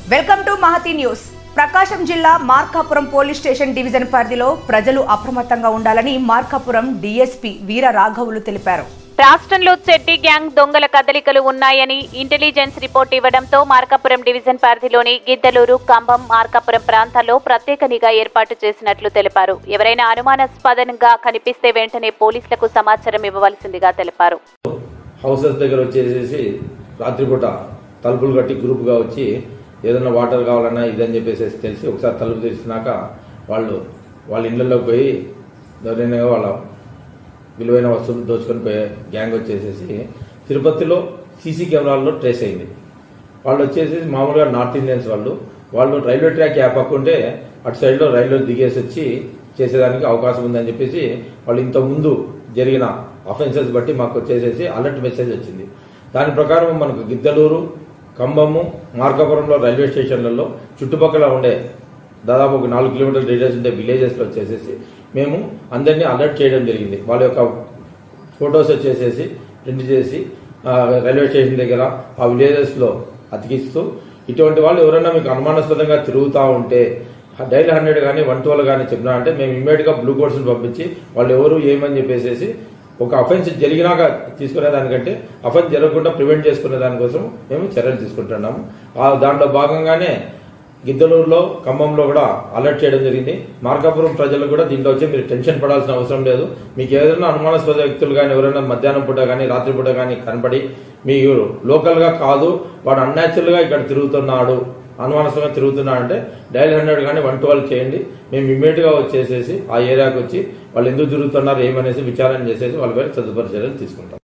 welcome to Mahathi news Prakasam జిల్లా Markapuram police station division పరిధిలో ప్రజలు అప్రమత్తంగా ఉండాలని మార్కాపురం డీఎస్పీ వీర రాఘవులు తెలిపారు రాష్ట్రంలో చెడ్డి గ్యాంగ్ దొంగల కదలికలు ఉన్నాయని ఇంటెలిజెన్స్ రిపోర్ట్ ఇవ్వడంతో మార్కాపురం డివిజన్ పరిధిలోని గిద్దలూరు కంభం మార్కాపురం ప్రాంతాల్లో ప్రత్యేక నిఘా ఏర్పాటు చేసినట్లు తెలిపారు ఎవరైనా అనుమానాస్పదంగా కనిపిస్తే వెంటనే పోలీసులకు సమాచారం ఇవ్వవలసిందిగా తెలిపారు హౌసెస్ దగ్గర వచ్చేసేసి రాత్రిపూట తలుపులు కట్టి గ్రూప్గా వచ్చి ఏదైనా వాటర్ కావాలన్నా ఇదని చెప్పేసి తెలిసి ఒకసారి తలుపు తెరిచినాక వాళ్ళు వాళ్ళ ఇళ్ళల్లోకి పోయి ఎవరైనా వాళ్ళ విలువైన వస్తువులు దోచుకొని పోయే గ్యాంగ్ వచ్చేసేసి తిరుపతిలో సీసీ కెమెరాల్లో ట్రేస్ అయింది వాళ్ళు వచ్చేసి మామూలుగా నార్త్ ఇండియన్స్ వాళ్ళు వాళ్ళు రైల్వే ట్రాక్ యాప్ పక్కుంటే అటు సైడ్లో రైల్లో దిగేసి వచ్చి చేసేదానికి అవకాశం ఉందని చెప్పేసి వాళ్ళు ఇంత ముందు జరిగిన అఫెన్సెస్ బట్టి మాకు వచ్చేసేసి అలర్ట్ మెసేజ్ వచ్చింది దాని ప్రకారం మనకు గిద్దలూరు కంబము మార్కాపురంలో రైల్వే స్టేషన్లలో చుట్టుపక్కల ఉండే దాదాపు ఒక నాలుగు కిలోమీటర్ల రేడియస్ ఉండే విలేజెస్లో వచ్చేసేసి మేము అందరినీ అలర్ట్ చేయడం జరిగింది వాళ్ళ యొక్క ఫొటోస్ వచ్చేసేసి ప్రింట్ చేసి ఆ, రైల్వే స్టేషన్ దగ్గర ఆ విలేజెస్ లో అతికిస్తూ ఇటువంటి వాళ్ళు ఎవరైనా మీకు అనుమానాస్పదంగా తిరుగుతూ ఉంటే డైలీ హండ్రెడ్ కానీ వన్ ట్వెల్వ్ కానీ చెప్పినా అంటే మేము ఇమ్మీడియట్ గా బ్లూ కోడ్స్ పంపించి వాళ్ళు ఎవరు ఏమని చెప్పేసి ఒక అఫెన్స్ జరిగినాక తీసుకునే దానికంటే అఫెన్స్ జరగకుండా ప్రివెంట్ చేసుకునే దానికోసం మేము చర్యలు తీసుకుంటున్నాము ఆ దాంట్లో భాగంగానే గిద్దలూరులో ఖమ్మంలో కూడా అలర్ట్ చేయడం జరిగింది మార్కాపురం ప్రజలు కూడా దీంట్లో వచ్చి మీరు టెన్షన్ పడాల్సిన అవసరం లేదు మీకు ఏదైనా అనుమానాస్పద వ్యక్తులు కానీ ఎవరైనా మధ్యాహ్నం పూట కానీ రాత్రి పూట కానీ కనపడి మీరు లోకల్ గా కాదు వాడు అన్యాచురల్ గా ఇక్కడ తిరుగుతున్నాడు అనుమానాస్పదంగా తిరుగుతున్నాడు అంటే డైల్ హండ్రెడ్ కానీ వన్ ట్వెల్వ్ చేయండి మేము ఇమ్మీడియట్ గా వచ్చేసేసి ఆ ఏరియాకి వచ్చి వాళ్ళు ఎందుకు తిరుగుతున్నారు ఏమనేసి విచారణ చేసేసి వాళ్ళ పేరు తదుపరి చర్యలు తీసుకుంటాం